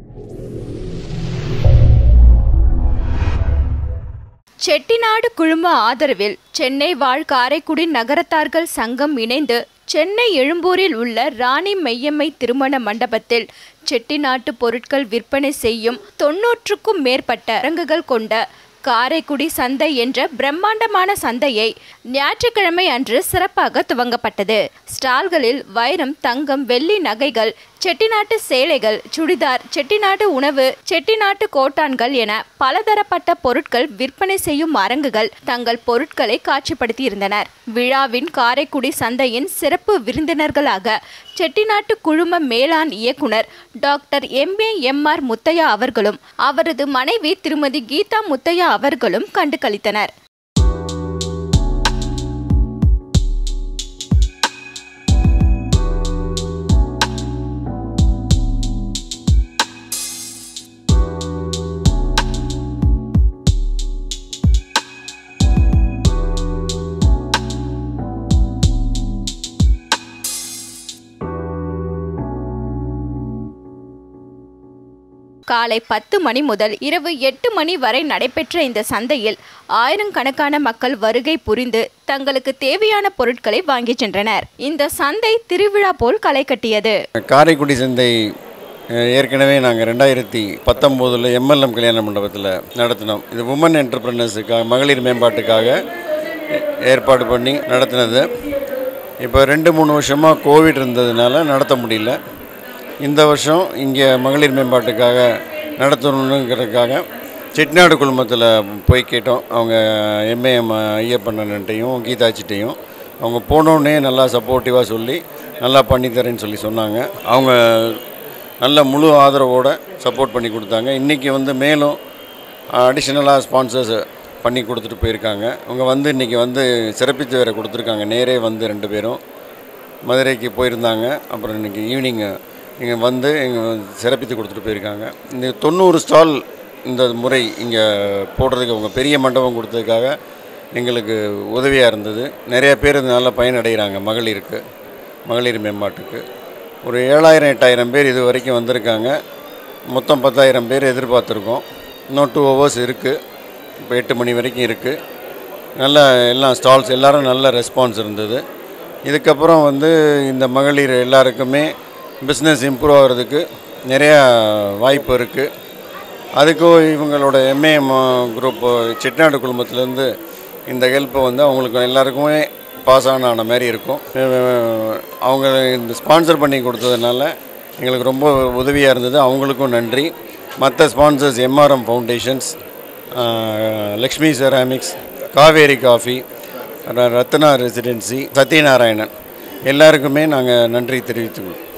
செட்டிநாடு குழும ஆதரவில் சென்னை வாழ் காரைக்குடி நகரத்தார்கள் சங்கம் இணைந்து சென்னை எழும்பூரில் உள்ள ராணி மெய்யம்மை திருமண மண்டபத்தில் செட்டிநாட்டு பொருட்கள் விற்பனை செய்யும் தொன்னூற்றுக்கும் மேற்பட்ட அரங்குகள் கொண்ட காரைக்குடி சந்தை என்ற பிரம்மாண்டமான சந்தையை ஞாயிற்றுக்கிழமை அன்று சிறப்பாக துவங்கப்பட்டது ஸ்டால்களில் வைரம் தங்கம் வெள்ளி நகைகள் செட்டிநாட்டு சேலைகள் சுடிதார் செட்டிநாடு உணவு செட்டிநாட்டு கோட்டான்கள் என பலதரப்பட்ட பொருட்கள் விற்பனை செய்யும் அரங்குகள் தங்கள் பொருட்களை காட்சிப்படுத்தி இருந்தனர் விழாவின் காரைக்குடி சந்தையின் சிறப்பு விருந்தினர்களாக செட்டிநாட்டு குழும மேலாண் இயக்குனர் doctor M A M R Muthiah அவர்களும் அவரது மனைவி திருமதி கீதா முத்தையா அவர்களும் கண்டு களித்தனர் காலை பத்து மணி முதல் இரவு எட்டு மணி வரை நடைபெற்ற இந்த சந்தையில் ஆயிரக்கணக்கான மக்கள் வருகை புரிந்து தங்களுக்கு தேவையான பொருட்களை வாங்கி சென்றனர் இந்த சந்தை திருவிழா போல் களை கட்டியது காரைக்குடி சந்தை அஹ், ஏற்கனவே நாங்கள் ரெண்டாயிரத்தி பத்தொம்போதில் எம்எல்எம் கல்யாண மண்டபத்தில் நடத்தினோம் இது உமன் என்டர்பிரினர்ஸுக்காக மகளிர் மேம்பாட்டுக்காக ஏ- ஏற்பாடு பண்ணி நடத்தினது இப்போ ரெண்டு மூணு வருஷமாக கோவிட் இருந்ததுனால நடத்த முடியல இந்த வருஷம் இங்கே மகளிர் மேம்பாட்டுக்காக நடத்தணுங்கிறதுக்காக செட்டிநாடு குழுமத்தில் போய் கேட்டோம் அவங்க எம்ஏஎம் ஐயப்பண்ணன்ட்டையும் கீதாச்சிட்டையும் அவங்க போனோடனே நல்லா சப்போர்ட்டிவாக சொல்லி நல்லா பண்ணித்தரேன்னு சொல்லி சொன்னாங்க அவங்க நல்ல முழு ஆதரவோடு சப்போர்ட் பண்ணி கொடுத்தாங்க இன்றைக்கி வந்து மேலும் அடிஷ்னலாக ஸ்பான்சர்ஸ் பண்ணி கொடுத்துட்டு போயிருக்காங்க அவங்க வந்து இன்றைக்கி வந்து சிறப்பித்து வேறு கொடுத்துருக்காங்க நேரே வந்து ரெண்டு பேரும் மதுரைக்கு போயிருந்தாங்க அப்புறம் இன்றைக்கி ஈவினிங் இங்கே வந்து இங்கே சிறப்பித்து கொடுத்துட்டு போயிருக்காங்க இந்த தொண்ணூறு ஸ்டால் இந்த முறை இங்கே போடுறதுக்கு அவங்க பெரிய மண்டபம் கொடுத்ததுக்காக எங்களுக்கு உதவியாக இருந்தது நிறைய பேர் இதனால் பயனடைகிறாங்க மகளிருக்கு மகளிர் மேம்பாட்டுக்கு ஒரு ஏழாயிரம் எட்டாயிரம் பேர் இது வரைக்கும் வந்திருக்காங்க மொத்தம் பத்தாயிரம் பேர் எதிர்பார்த்துருக்கோம் இன்னும் டூ ஹவர்ஸ் இருக்குது இப்போ எட்டு மணி வரைக்கும் இருக்குது நல்ல எல்லாம் ஸ்டால்ஸ் எல்லாரும் நல்ல ரெஸ்பான்ஸ் இருந்தது இதுக்கப்புறம் வந்து இந்த மகளிர் எல்லாருக்குமே பிஸ்னஸ் இம்ப்ரூவ் ஆகிறதுக்கு நிறையா வாய்ப்பு இருக்குது அதுக்கும் இவங்களோட எம்ஏஎம் குரூப் செட்டிநாடு குழுமத்துலேருந்து இந்த ஹெல்ப்பை வந்து அவங்களுக்கு எல்லாருக்குமே பாஸ் ஆன ஆன மாதிரி இருக்கும் அஹ் அவங்க இந்த ஸ்பான்சர் பண்ணி கொடுத்ததுனால எங்களுக்கு ரொம்ப உதவியாக இருந்தது அவங்களுக்கும் நன்றி மற்ற sponsors MRM foundations Lakshmi ceramics Kaveri coffee ர- ரத்னா ரெசிடென்சி சத்யநாராயணன் எல்லாருக்குமே நாங்கள் நன்றி தெரிவித்துக்கொள்வோம்